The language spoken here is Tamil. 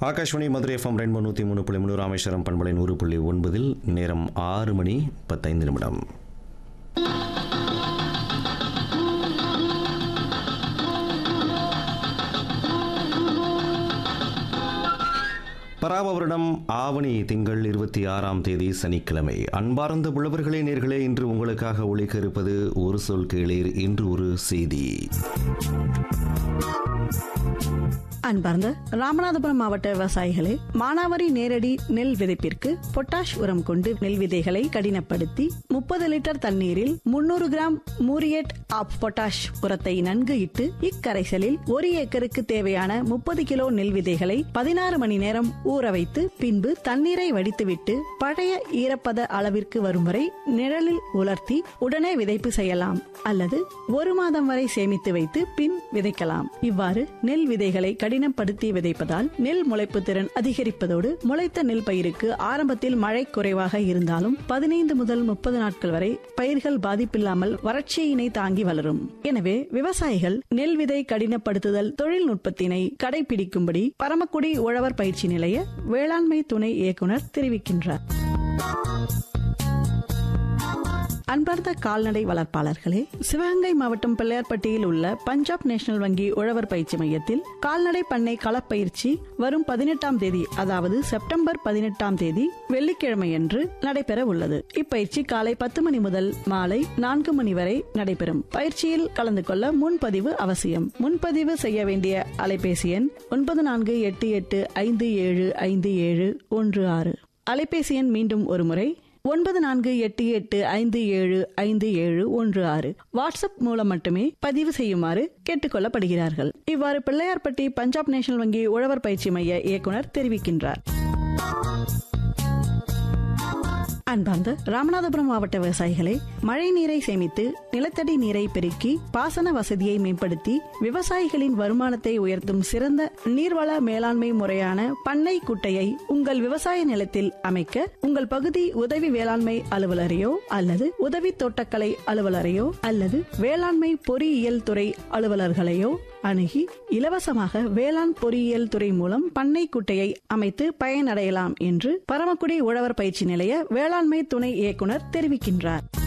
ஆகாஷ்வாணி மதுரை எஃப்எம் ரெண்டு நூற்றி மூணு புள்ளி மூணு ராமேஸ்வரம் பண்பலை நூறு புள்ளி ஒன்பதில் நேரம் ஆறு மணி பத்தைந்து நிமிடம் பராப வருடம் ஆவணி திங்கள் இருபத்தி ஆறாம் தேதி சனிக்கிழமை அன்பார்ந்த புலவர்களே நேர்களே இன்று உங்களுக்காக ஒழிக்க இருப்பது ஒரு சொல் கேளீர் இன்று ஒரு செய்தி அன்பார்ந்த ராமநாதபுரம் மாவட்ட விவசாயிகளே மானாவாரி நேரடி நெல் விதைப்பிற்கு பொட்டாஷ் உரம் கொண்டு நெல் விதைகளை கடினப்படுத்தி முப்பது லிட்டர் தண்ணீரில் முன்னூறு கிராம் மூரியேட் ஆப் பொட்டாஷ் உரத்தை நன்கு இட்டு இக்கரைசலில் ஒரு ஏக்கருக்கு தேவையான முப்பது கிலோ நெல் விதைகளை பதினாறு மணி நேரம் ஊற வைத்து பின்பு தண்ணீரை வடித்துவிட்டு பழைய ஈரப்பத அளவிற்கு வரும் வரை நிழலில் உலர்த்தி உடனே விதைப்பு செய்யலாம் அல்லது ஒரு மாதம் வரை சேமித்து வைத்து பின் விதைக்கலாம் இவ்வாறு நெல் விதைகளை கடினப்படுத்தி விதைப்பதால் நெல் முளைப்பு திறன் அதிகரிப்பதோடு முளைத்த நெல் பயிருக்கு ஆரம்பத்தில் மழை குறைவாக இருந்தாலும் பதினைந்து முதல் முப்பது நாட்கள் வரை பயிர்கள் பாதிப்பில்லாமல் வறட்சியினை தாங்கி வளரும் எனவே விவசாயிகள் நெல் விதை கடினப்படுத்துதல் தொழில்நுட்பத்தினை கடைபிடிக்கும்படி பரமக்குடி உழவர் பயிற்சி நிலைய வேளாண்மை துணை இயக்குனர் தெரிவிக்கின்றார் அன்பார்ந்த கால்நடை வளர்ப்பாளர்களே சிவகங்கை மாவட்டம் பிள்ளையார்பட்டியில் உள்ள பஞ்சாப் நேஷனல் வங்கி உழவர் பயிற்சி மையத்தில் கால்நடை பண்ணை களப்பயிற்சி வரும் பதினெட்டாம் தேதி அதாவது செப்டம்பர் பதினெட்டாம் தேதி வெள்ளிக்கிழமையன்று நடைபெற உள்ளது இப்பயிற்சி காலை பத்து மணி முதல் மாலை நான்கு மணி வரை நடைபெறும் பயிற்சியில் கலந்து கொள்ள முன்பதிவு அவசியம் முன்பதிவு செய்ய வேண்டிய அலைபேசி எண் ஒன்பது நான்கு எட்டு எட்டு ஐந்து ஏழு ஐந்து ஏழு ஒன்று ஆறு அலைபேசி எண் மீண்டும் ஒருமுறை ஒன்பது நான்கு எட்டு எட்டு ஐந்து ஏழு ஐந்து ஏழு ஒன்று ஆறு வாட்ஸ்அப் மூலம் மட்டுமே பதிவு செய்யுமாறு கேட்டுக்கொள்ளப்படுகிறார்கள் இவ்வாறு பிள்ளையார்பட்டி பஞ்சாப் நேஷனல் வங்கி உழவர் பயிற்சி மைய இயக்குனர் தெரிவிக்கின்றார் அன்பார்ந்த ராமநாதபுரம் மாவட்ட விவசாயிகளே மழை நீரை சேமித்து நிலத்தடி நீரை பெருக்கி பாசன வசதியை மேம்படுத்தி விவசாயிகளின் வருமானத்தை உயர்த்தும் சிறந்த நீர்வள மேலாண்மை முறையான பண்ணை குட்டையை உங்கள் விவசாய நிலத்தில் அமைக்க உங்கள் பகுதி உதவி வேளாண்மை அலுவலரையோ அல்லது உதவி தோட்டக்கலை அலுவலரையோ அல்லது வேளாண்மை பொறியியல் துறை அலுவலர்களையோ அணுகி இலவசமாக வேளாண் பொறியியல் துறை மூலம் பண்ணை குட்டையை அமைத்து பயனடையலாம் என்று பரமக்குடி உழவர் பயிற்சி நிலைய வேளாண்மை துணை இயக்குனர் தெரிவிக்கின்றார்